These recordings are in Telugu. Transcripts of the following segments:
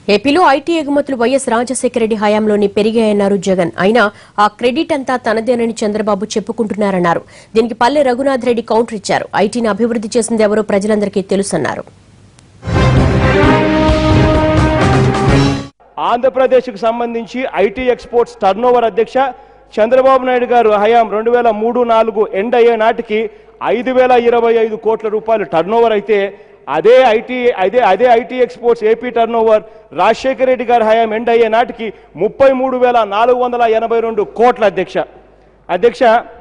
ఏపీలో ఐటీ ఎగుమతులు వైఎస్ రాజశేఖర రెడ్డి హయాంలోనే పెరిగాయన్నారు జగన్ అయినా ఆ క్రెడిట్ అంతా తనదేనని చంద్రబాబు చెప్పుకుంటున్నారన్నారు దీనికి పల్లె రఘునాథ్ రెడ్డి కౌంటర్ ఇచ్చారు ఐటీని అభివృద్ధి చేసింది ఎవరో ప్రజలందరికీ తెలుసన్నారు ఆంధ్రప్రదేశ్కు సంబంధించి ఐటీ ఎక్స్పోర్ట్స్ టర్నోవర్ అధ్యక్ష చంద్రబాబు నాయుడు గారు హయాం రెండు వేల మూడు నాలుగు ఎండ్ అయ్యే నాటికి ఐదు వేల ఇరవై ఐదు కోట్ల రూపాయలు టర్నోవర్ అయితే అదే ఐటీ అదే అదే IT exports AP turnover Rajasekhara Reddy గారి హయాం ఎండ్ అయ్యే నాటికి ముప్పై మూడు వేల నాలుగు వందల ఎనభై రెండు కోట్ల అధ్యక్ష అధ్యక్ష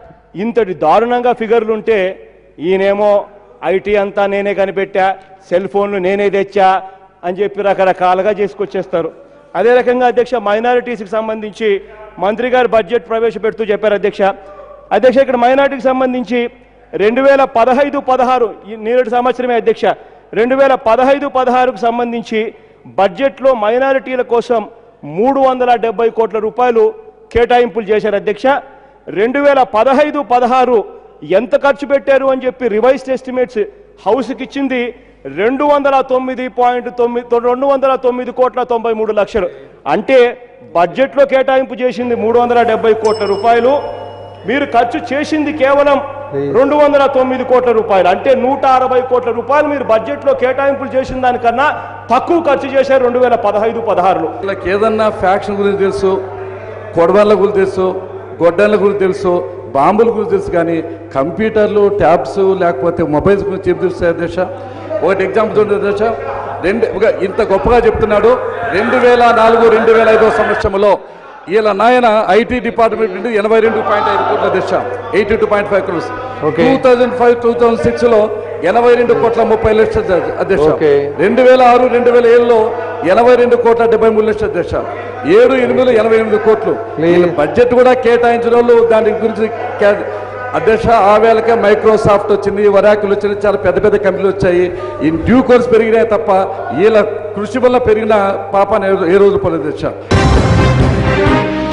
ఇంతటి దారుణంగా ఫిగర్లుంటే ఈయనేమో ఐటీ అంతా నేనే కనిపెట్టా సెల్ ఫోన్లు నేనే తెచ్చా అని చెప్పి రకరకాలుగా చేసుకొచ్చేస్తారు అదే రకంగా అధ్యక్ష మైనారిటీస్కి సంబంధించి మంత్రి గారు బడ్జెట్ ప్రవేశపెడుతూ చెప్పారు అధ్యక్ష అధ్యక్ష ఇక్కడ మైనారిటీకి సంబంధించి రెండు వేల పదహైదు పదహారు ఈ నేటి సంవత్సరమే అధ్యక్ష రెండు వేల పదహైదు పదహారుకు సంబంధించి బడ్జెట్లో మైనారిటీల కోసం మూడు వందల డెబ్బై కోట్ల రూపాయలు కేటాయింపులు చేశారు అధ్యక్ష రెండు వేల పదహైదు పదహారు ఎంత ఖర్చు పెట్టారు అని చెప్పి రివైస్డ్ ఎస్టిమేట్స్ హౌస్కి ఇచ్చింది రెండు వందల తొమ్మిది పాయింట్ తొమ్మిది రెండు వందల తొమ్మిది కోట్ల తొంభై మూడు లక్షలు అంటే బడ్జెట్లో కేటాయింపు చేసింది మూడు వందల డెబ్బై కోట్ల రూపాయలు మీరు ఖర్చు చేసింది కేవలం రెండు వందల తొమ్మిది కోట్ల రూపాయలు అంటే నూట అరవై కోట్ల రూపాయలు మీరు బడ్జెట్లో కేటాయింపులు చేసిన దానికన్నా తక్కువ ఖర్చు చేశారు రెండు వేల పదహైదు పదహారులో వీళ్ళకి ఏదన్నా ఫ్యాక్షన్ గురించి తెలుసు కొడవళ్ళ గురించి తెలుసు గొడ్డళ్ళ గురించి తెలుసు బాంబుల గురించి తెలుసు కానీ కంప్యూటర్లు ట్యాబ్స్ లేకపోతే మొబైల్స్ గురించి ఏం తెలుసు అధ్యక్ష ఒకటి ఎగ్జాంపుల్ చూడండి అధ్యక్ష రెండు ఒక ఇంత గొప్పగా చెప్తున్నాడు రెండు వేల నాలుగు రెండు వేల ఐదో సంవత్సరంలో వీళ్ళ నాయన ఐటీ డిపార్ట్మెంట్ నుండి ఎనభై రెండు పాయింట్ ఐదు కోట్ల అధ్యక్ష eighty two point five crores two thousand five two thousand six లో ఎనభై రెండు కోట్ల ముప్పై లక్షల అధ్యక్ష రెండు వేల ఆరు రెండు వేల ఏడులో ఎనభై రెండు కోట్ల డెబ్బై మూడు లక్షల అధ్యక్ష ఏడు ఎనిమిదిలో ఎనభై ఎనిమిది కోట్లు వీళ్ళ బడ్జెట్ కూడా కేటాయించిన వాళ్ళు దాని గురించి కే- అధ్యక్ష ఆ వేళకే మైక్రోసాఫ్ట్ వచ్చింది వరాకులు వచ్చింది చాలా పెద్ద పెద్ద కంపెనీలు వచ్చాయి ఈ డ్యూ కోర్స్ పెరిగినాయి తప్ప వీళ్ళ కృషి వల్ల పెరిగిన పాపాన్ని ఏ రోజు- ఏ రోజు పోలేదు అధ్యక్ష